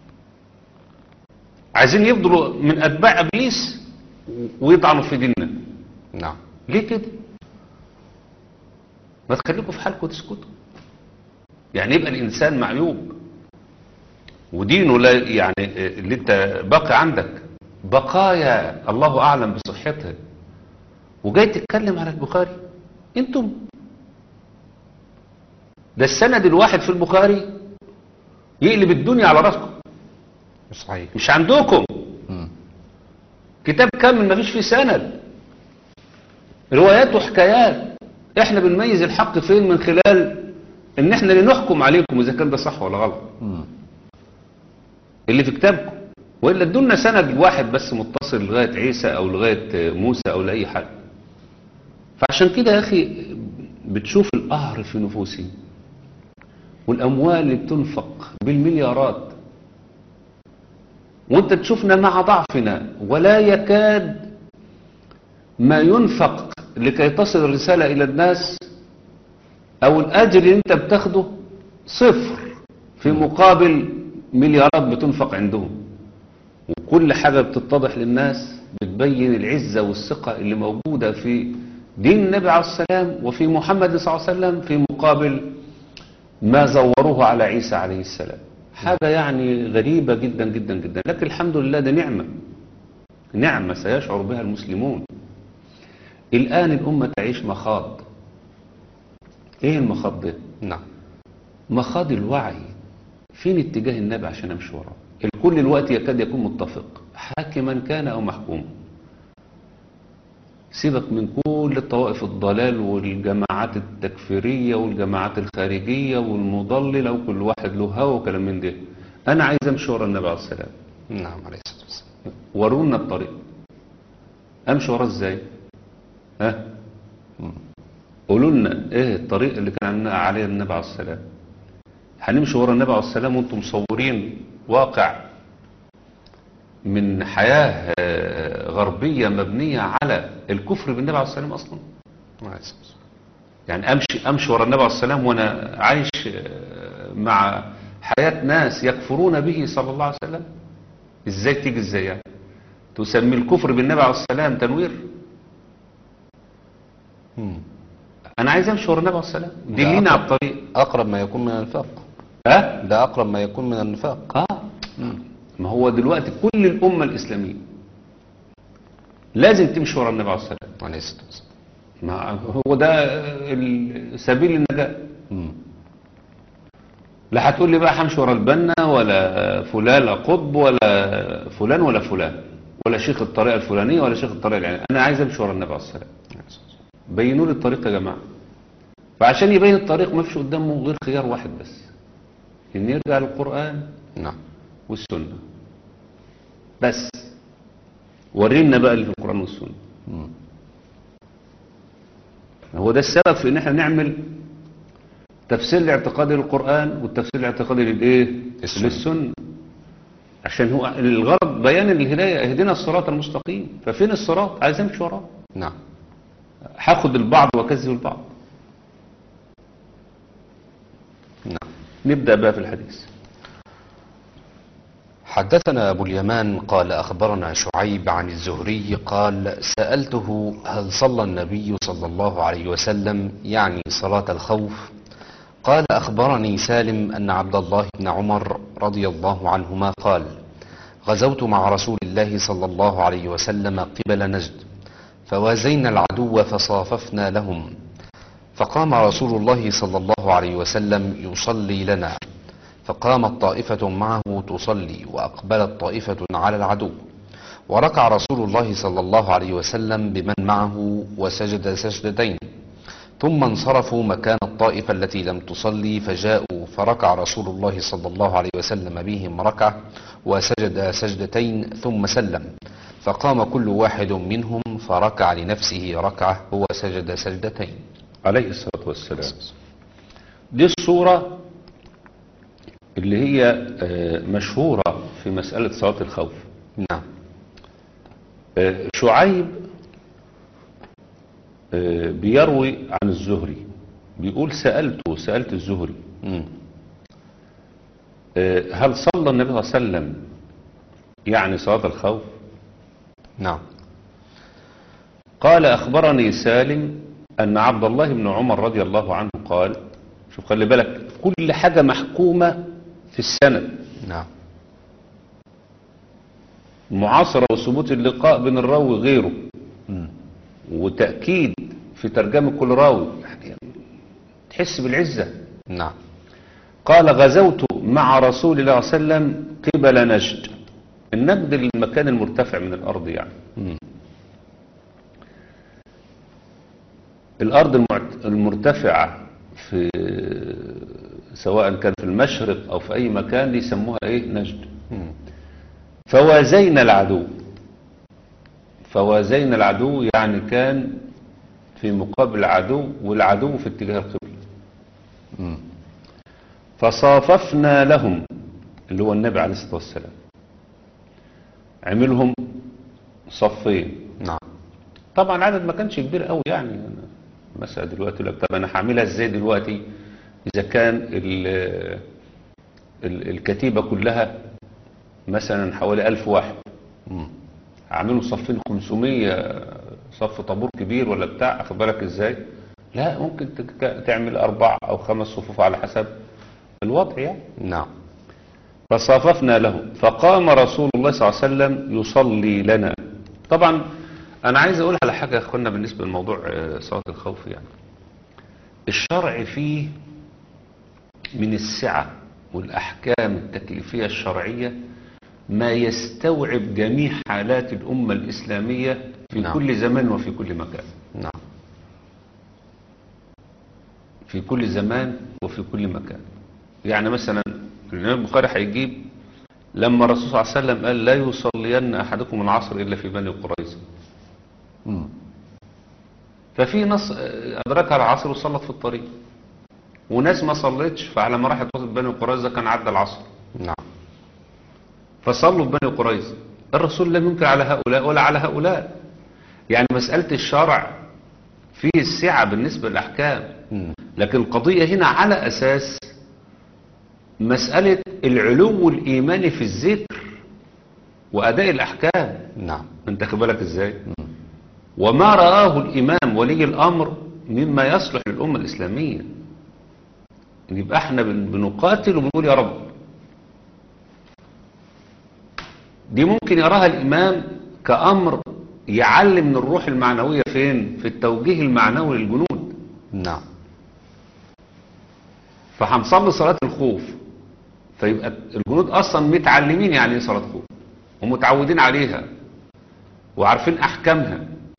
عايزين يفضلوا من اتباع ابليس ويطعنوا في ديننا نعم ليه كده ما تخليكم في حالكم وتسكتوا يعني يبقى الانسان معيوب ودينه لا يعني اللي انت باقي عندك بقايا الله اعلم بصحتها وجاي تتكلم على البخاري انتم ده السند الواحد في البخاري يقلب الدنيا على راسكم صحيح مش عندكم مم. كتاب كامل مفيش فيه سند روايات وحكايات احنا بنميز الحق فين من خلال ان احنا اللي نحكم عليكم اذا كان ده صح ولا غلط مم. اللي في كتابكم والا ادونا سند واحد بس متصل لغايه عيسى او لغايه موسى او لاي حد فعشان كده يا اخي بتشوف القهر في نفوسهم والاموال اللي بتنفق بالمليارات وانت تشوفنا مع ضعفنا ولا يكاد ما ينفق لكي تصل الرسالة إلى الناس أو الأجر اللي أنت بتاخده صفر في مقابل مليارات بتنفق عندهم وكل حاجة بتتضح للناس بتبين العزة والثقة اللي موجودة في دين النبي عليه السلام وفي محمد صلى الله عليه وسلم في مقابل ما زوروه على عيسى عليه السلام حاجة يعني غريبة جدا جدا جدا لكن الحمد لله ده نعمة نعمة سيشعر بها المسلمون الآن الأمة تعيش مخاض إيه المخاض ده؟ نعم مخاض الوعي فين اتجاه النبي عشان امشي وراه الكل الوقت يكاد يكون متفق حاكما كان او محكوما سيبك من كل الطوائف الضلال والجماعات التكفيرية والجماعات الخارجية والمضللة وكل واحد له هوى وكلام من ده انا عايز امشي ورا النبي عليه السلام نعم عليه الصلاة والسلام ورونا الطريق امشي وراه ازاي ها مم. قولوا لنا ايه الطريق اللي كان عليه النبي عليه السلام هنمشي ورا النبي عليه السلام وانتم مصورين واقع من حياة آه، غربية مبنية على الكفر بالنبي عليه السلام اصلا عليه الصلاة والسلام يعني امشي امشي ورا النبي عليه السلام وانا عايش آه، مع حياة ناس يكفرون به صلى الله عليه وسلم ازاي تيجي ازاي يعني تسمي الكفر بالنبي عليه السلام تنوير مم. انا عايز امشي ورا النبي عليه السلام دلينا على الطريق أقرب ما يكون من النفاق ها ده أقرب ما يكون من النفاق اه ما هو دلوقتي كل الامه الاسلاميه لازم تمشي ورا النبي عليه السلام عليه الصلاة والسلام ما هو ده ال- سبيل النجاه مم. لا هتقول لي بقى همشي ورا البنا ولا فلان قطب ولا فلان ولا فلان ولا شيخ الطريقه الفلانيه ولا شيخ الطريقه العلانيه انا عايز امشي ورا النبي عليه السلام عليه الصلاة والسلام. بينوا لي الطريق يا جماعه فعشان يبين الطريق ما فيش قدامه غير خيار واحد بس ان يرجع للقران نعم والسنه بس ورينا بقى اللي في القران والسنه مم. هو ده السبب في ان احنا نعمل تفسير الاعتقادي للقرآن والتفسير الاعتقادي للايه السنة. للسنة عشان هو الغرض بيان الهداية اهدنا الصراط المستقيم ففين الصراط عايز امشي وراه نعم هاخد البعض واكذب البعض نعم نبدأ بقى في الحديث حدثنا أبو اليمان قال أخبرنا شعيب عن الزهري قال سألته هل صلى النبي صلى الله عليه وسلم يعني صلاة الخوف قال أخبرني سالم أن عبد الله بن عمر رضي الله عنهما قال غزوت مع رسول الله الله صلى الله عليه وسلم قبل نجد فوازينا العدو فصاففنا لهم فقام رسول الله صلى الله عليه وسلم يصلي لنا فقامت طائفة معه تصلي وأقبلت طائفة على العدو وركع رسول الله صلى الله عليه وسلم بمن معه وسجد سجدتين ثم انصرفوا مكان الطائفة التي لم تصلي فجاءوا فركع رسول الله صلى الله عليه وسلم بهم ركعة وسجد سجدتين ثم سلم فقام كل واحد منهم فركع لنفسه ركعة وسجد سجدتين عليه الصلاة والسلام دي الصورة اللي هي آه، مشهورة في مسألة صلاة الخوف نعم آه، شعيب آه، بيروي عن الزهري بيقول سألته سألت الزهري مم. آه، هل صلى النبي صلى الله عليه وسلم يعني صلاة الخوف نعم قال أخبرني سالم أن عبد الله بن عمر رضي الله عنه قال شوف خلي بالك كل حاجة محكومة في السند نعم معاصرة وثبوت اللقاء بين الراوي وغيره مم. وتأكيد في ترجمة كل راوي يعني تحس بالعزة نعم قال غزوت مع رسول الله صلى الله عليه وسلم قبل نجد النجد المكان المرتفع من الأرض يعني مم. الأرض المعت- المرتفعة في سواء كان في المشرق أو في أي مكان يسموها إيه نجد مم. فوازينا العدو فوازينا العدو يعني كان في مقابل العدو والعدو في اتجاه القبلة مم. فصاففنا لهم اللي هو النبي عليه الصلاة والسلام عملهم صفين نعم طبعا العدد ما كانش كبير قوي يعني أنا مثلا دلوقتي يقول لك طب انا هعملها ازاي دلوقتي اذا كان ال ال الكتيبة كلها مثلا حوالي ألف واحد مم. هعملوا صفين 500 صف طابور كبير ولا بتاع اخد بالك ازاي لا ممكن تك- تعمل اربع او خمس صفوف على حسب الوضع يعني نعم فصاففنا له فقام رسول الله صلى الله عليه وسلم يصلي لنا طبعا انا عايز اقول على حاجه يا اخوانا بالنسبه لموضوع آه، صلاه الخوف يعني الشرع فيه من السعه والاحكام التكليفيه الشرعيه ما يستوعب جميع حالات الامه الاسلاميه في نعم. كل زمان وفي كل مكان نعم في كل زمان وفي كل مكان يعني مثلا الإمام البخاري هيجيب لما الرسول صلى الله عليه وسلم قال لا يصلين أحدكم العصر إلا في بني قريظة مم. ففي نص آه، أدركها العصر وصلت في الطريق وناس ما صلتش فعلى ما راحت وصلت بني قريظة كان عدى العصر نعم فصلوا في بني قريظة الرسول لم ينكر على هؤلاء ولا على هؤلاء يعني مسألة الشرع فيه السعة بالنسبة للأحكام مم. لكن القضية هنا على أساس مسألة العلو الإيماني في الذكر وأداء الأحكام نعم انت خد بالك ازاي وما رآه الإمام ولي الأمر مما يصلح للأمة الإسلامية يبقى احنا بن- بنقاتل وبنقول يا رب دي ممكن يراها الإمام كأمر يعلم من الروح المعنوية فين في التوجيه المعنوي للجنود نعم فهنصلي صلاة الخوف فيبقى الجنود أصلا متعلمين يعني ايه صلاة خوف ومتعودين عليها وعارفين أحكامها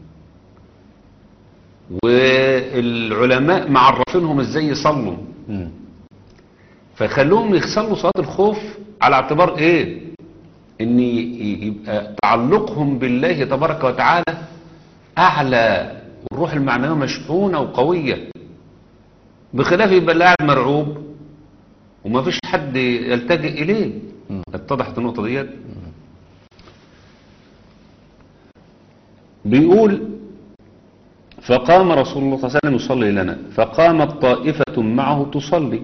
والعلماء معرفينهم ازاي يصلوا مم. فيخلوهم يصلوا صلاة الخوف على اعتبار ايه ان ي- يبقى تعلقهم بالله تبارك وتعالى اعلى والروح المعنوية مشحونة وقوية بخلاف يبقى اللي قاعد مرعوب وما فيش حد يلتجئ اليه مم. اتضحت النقطة ديت بيقول فقام رسول الله صلى الله عليه وسلم يصلي لنا فقامت طائفة معه تصلي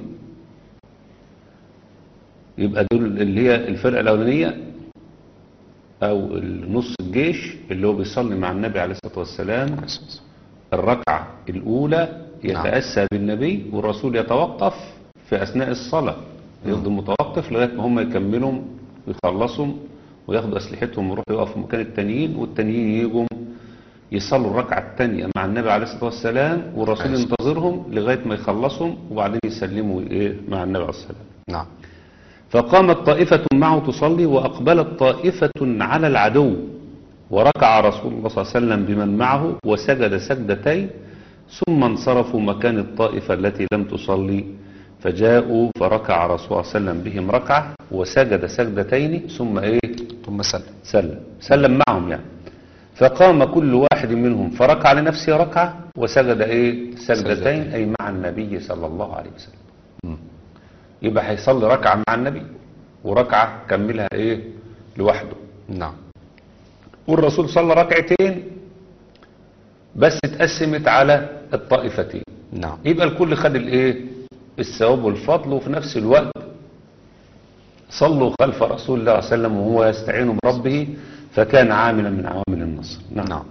يبقى دول اللي هي الفرقة الأولانية أو النص الجيش اللي هو بيصلي مع النبي عليه الصلاة والسلام الركعة الأولى يتأسى بالنبي والرسول يتوقف في أثناء الصلاة يفضل متوقف لغاية ما هم يكملوا ويخلصوا وياخدوا أسلحتهم ويروحوا يقفوا في مكان التانيين والتانيين يجوا يصلوا الركعة التانية مع النبي عليه الصلاة والسلام والرسول عليه الصلاة ينتظرهم لغاية ما يخلصهم وبعدين يسلموا إيه مع النبي عليه الصلاة والسلام نعم فقامت طائفة معه تصلي وأقبلت طائفة على العدو وركع رسول الله صلى الله عليه وسلم بمن معه وسجد سجدتين ثم انصرفوا مكان الطائفة التي لم تصلي فجاءوا فركع رسول الله صلى الله عليه وسلم بهم ركعة وسجد سجدتين ثم ايه ثم سلم سلم سلم معهم يعني فقام كل واحد منهم فركع لنفسه ركعة وسجد ايه سجدتين سجدتين. اي مع النبي صلى الله عليه وسلم مم. يبقى هيصلي ركعة مع النبي وركعة كملها ايه لوحده نعم والرسول صلى ركعتين بس اتقسمت على الطائفتين نعم يبقى الكل خد الايه الثواب والفضل وفي نفس الوقت صلوا خلف رسول الله صلى الله عليه وسلم وهو يستعين بربه فكان عاملا من عوامل النصر نعم, نعم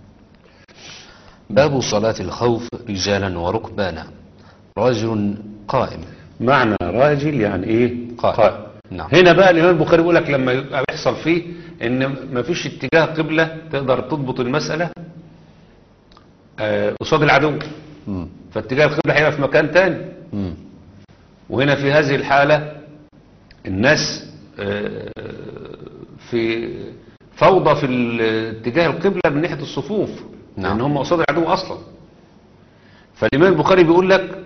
باب صلاة الخوف رجالا وركبانا رجل قائم معنى راجل يعني ايه قائم. نعم. هنا بقى الامام البخاري بيقول لك لما يبقى بيحصل فيه ان مفيش اتجاه قبلة تقدر تضبط المسألة آه، قصاد العدو مم. فاتجاه القبلة هيبقى في مكان تاني مم. وهنا في هذه الحالة الناس آه، في فوضى في ال- اتجاه القبلة من ناحية الصفوف نعم. لأن هم قصاد العدو أصلا فالإمام البخاري بيقول لك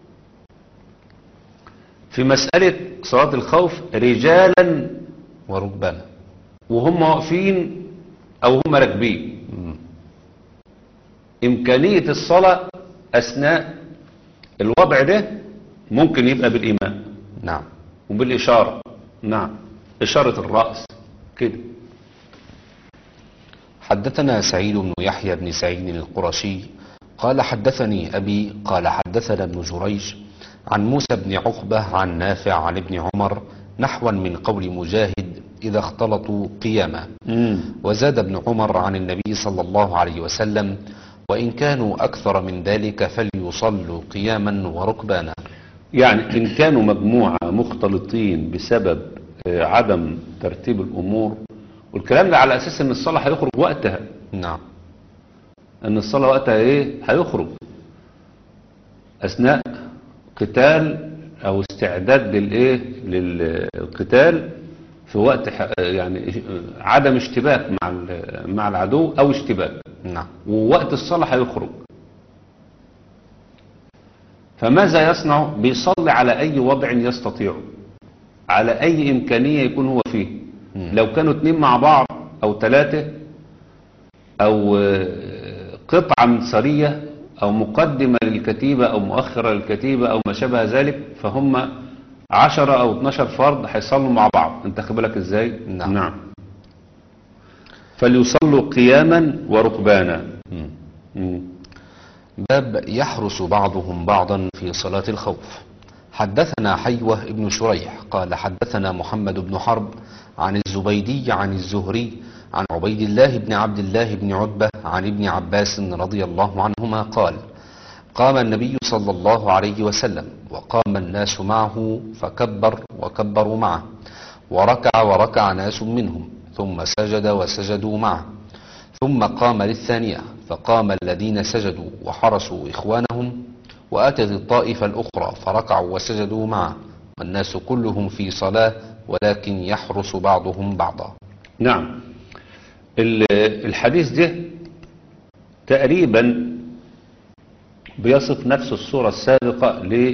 في مسألة صلاة الخوف رجالا وركبانا وهم واقفين أو هم راكبين مم. إمكانية الصلاة أثناء الوضع ده ممكن يبقى بالإيمان نعم وبالإشارة نعم إشارة الرأس كده حدثنا سعيد بن يحيى بن سعيد القرشي قال حدثني أبي قال حدثنا ابن جريج عن موسى بن عقبة عن نافع عن ابن عمر نحوا من قول مجاهد إذا اختلطوا قياما مم. وزاد ابن عمر عن النبي صلى الله عليه وسلم وإن كانوا أكثر من ذلك فليصلوا قياما وركبانا يعني إن كانوا مجموعة مختلطين بسبب آه، عدم ترتيب الأمور والكلام ده على أساس أن الصلاة هيخرج وقتها نعم أن الصلاة وقتها إيه هيخرج أثناء قتال أو استعداد للإيه للقتال في وقت ح- يعني آه، عدم اشتباك مع ال- مع العدو أو اشتباك نعم ووقت الصلاة هيخرج فماذا يصنع بيصلي على أي وضع يستطيعه على أي إمكانية يكون هو فيه مم. لو كانوا اتنين مع بعض أو ثلاثة أو آه، قطعة من سرية أو مقدمة للكتيبة أو مؤخرة للكتيبة أو ما شابه ذلك فهم عشرة أو 12 فرد هيصلوا مع بعض انت خد بالك ازاي نعم. نعم فليصلوا قياما وركبانا مم. مم. باب يحرس بعضهم بعضا في صلاة الخوف حدثنا حيوة ابن شريح قال حدثنا محمد بن حرب عن الزبيدي عن الزهري عن عبيد الله بن عبد الله بن عتبة عن ابن عباس رضي الله عنهما قال قام النبي صلى الله عليه وسلم وقام الناس معه فكبر وكبروا معه وركع وركع ناس منهم ثم سجد وسجدوا معه ثم قام للثانية فقام الذين سجدوا وحرسوا إخوانهم وأتت الطائفة الأخرى فركعوا وسجدوا معه والناس كلهم في صلاة ولكن يحرس بعضهم بعضا نعم ال- الحديث ده تقريبا بيصف نفس الصورة السابقة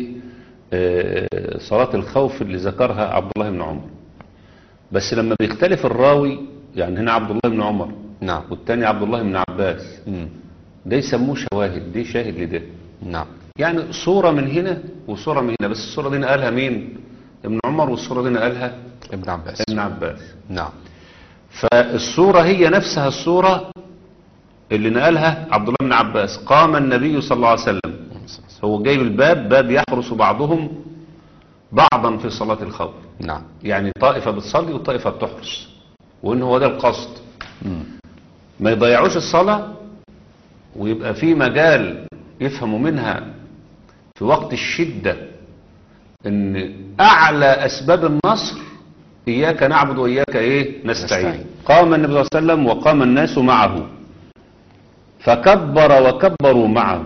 لصلاة الخوف اللي ذكرها عبد الله بن عمر بس لما بيختلف الراوي يعني هنا عبد الله بن عمر نعم والتاني عبد الله بن عباس مم. ده يسموه شواهد دي شاهد لده نعم يعني صورة من هنا وصورة من هنا بس الصورة دي نقلها مين ابن عمر والصورة دي نقلها ابن عباس ابن عباس نعم فالصورة هي نفسها الصورة اللي نقلها عبد الله بن عباس قام النبي صلى الله عليه وسلم هو جايب الباب باب يحرس بعضهم بعضا في صلاة الخوف نعم يعني طائفة بتصلي وطائفة بتحرس وإن هو ده القصد مم. ما يضيعوش الصلاة ويبقى في مجال يفهموا منها في وقت الشدة ان اعلى اسباب النصر إياك نعبد وإياك إيه نستعين نستعين. قام النبي صلى الله عليه وسلم وقام الناس معه فكبر وكبروا معه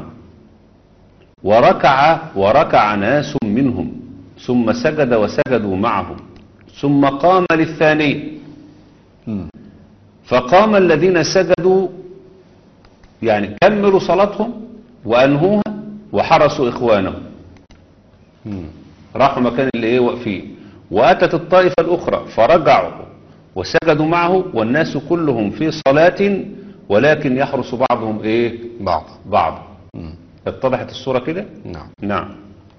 وركع وركع ناس منهم ثم سجد وسجدوا معه ثم قام للثاني مم. فقام الذين سجدوا يعني كملوا صلاتهم وأنهوها وحرسوا إخوانهم مم. راحوا مكان اللي ايه واقفين واتت الطائفة الاخرى فرجعوا وسجدوا معه والناس كلهم في صلاة ولكن يحرس بعضهم ايه بعض بعض مم. اتضحت الصورة كده نعم نعم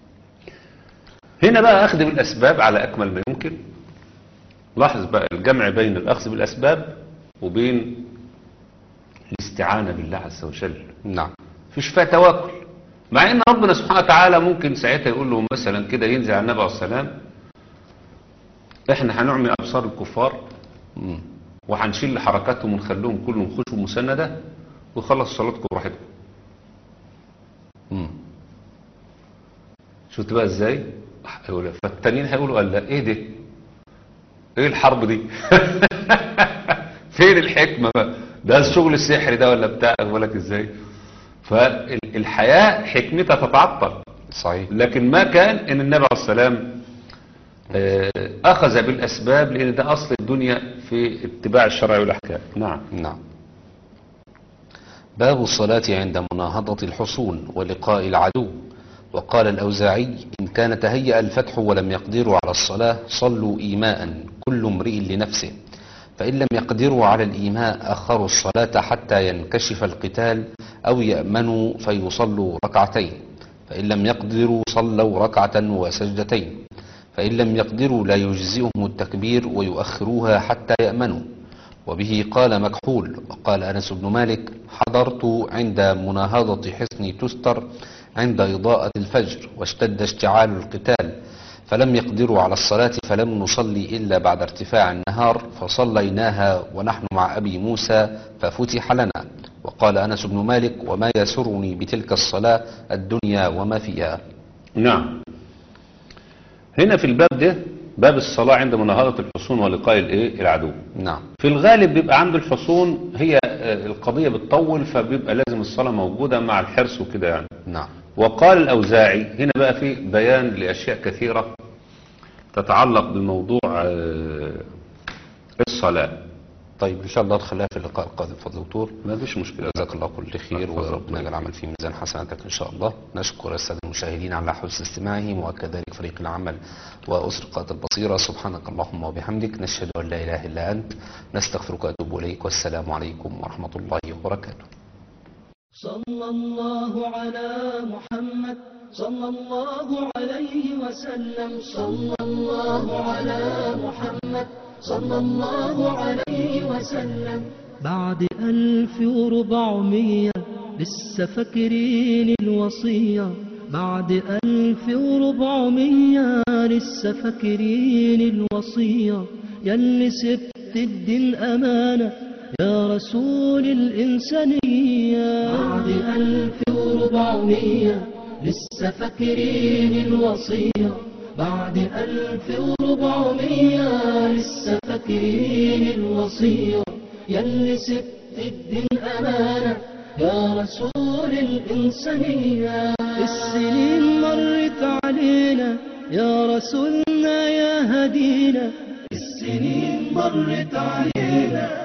هنا بقى اخذ بالاسباب على اكمل ما يمكن لاحظ بقى الجمع بين الاخذ بالاسباب وبين الاستعانة بالله عز وجل نعم فيش فيها تواكل مع ان ربنا سبحانه وتعالى ممكن ساعتها يقول له مثلا كده ينزل على النبي عليه السلام احنا هنعمي ابصار الكفار مم. وهنشيل حركاتهم ونخليهم كلهم خشب مسندة وخلص صلاتكم براحتكم مم. شفت بقى ازاي هيقول- فالتانيين هيقولوا قال لا ايه ده ايه الحرب دي فين الحكمة بقى ده الشغل السحري ده ولا بتاع بالك ازاي فالحياة حكمتها تتعطل صحيح لكن ما كان ان النبي عليه السلام آه، اخذ بالاسباب لان ده اصل الدنيا في اتباع الشرع والاحكام نعم نعم باب الصلاة عند مناهضة الحصون ولقاء العدو وقال الأوزاعي إن كان تهيأ الفتح ولم يقدروا على الصلاة صلوا إيماء كل امرئ لنفسه فإن لم يقدروا على الإيماء أخروا الصلاة حتى ينكشف القتال أو يأمنوا فيصلوا ركعتين فإن لم يقدروا صلوا ركعة وسجدتين فإن لم يقدروا لا يجزئهم التكبير ويؤخروها حتى يأمنوا وبه قال مكحول وقال أنس بن مالك حضرت عند مناهضة حصن تستر عند إضاءة الفجر واشتد اشتعال القتال فلم يقدروا على الصلاة فلم نصلي إلا بعد ارتفاع النهار فصليناها ونحن مع أبي موسى ففتح لنا وقال أنس بن مالك وما يسرني بتلك الصلاة الدنيا وما فيها نعم هنا في الباب ده باب الصلاة عند مناهضة الحصون ولقاء الايه العدو نعم في الغالب بيبقى عنده الحصون هي آه، القضية بتطول فبيبقى لازم الصلاة موجودة مع الحرص وكده يعني نعم وقال الأوزاعي هنا بقى في بيان لأشياء كثيرة تتعلق بموضوع آه، الصلاة طيب إن شاء الله نخليها في اللقاء القادم فضل دكتور ما فيش مشكلة جزاك الله كل خير تفضل. وربنا يجعل العمل في ميزان حسناتك ان شاء الله نشكر الساده المشاهدين على حسن استماعهم وكذلك فريق العمل واسر قناه البصيره سبحانك اللهم وبحمدك نشهد ان لا اله الا انت نستغفرك واتوب اليك والسلام عليكم ورحمه الله وبركاته صلى الله على محمد صلى الله عليه وسلم صلى الله على محمد صلى الله عليه وسلم بعد ألف وربعمية لسه فاكرين الوصية بعد ألف وربعمية لسه فاكرين الوصية يلي سبت الدين أمانة يا رسول الإنسانية بعد ألف وربعمية لسه فاكرين الوصية بعد ألف وربعمية لسه فاكرين الوصية يلي سبت الدين أمانة يا رسول الإنسانية السنين مرت علينا يا رسولنا يا هدينا السنين مرت علينا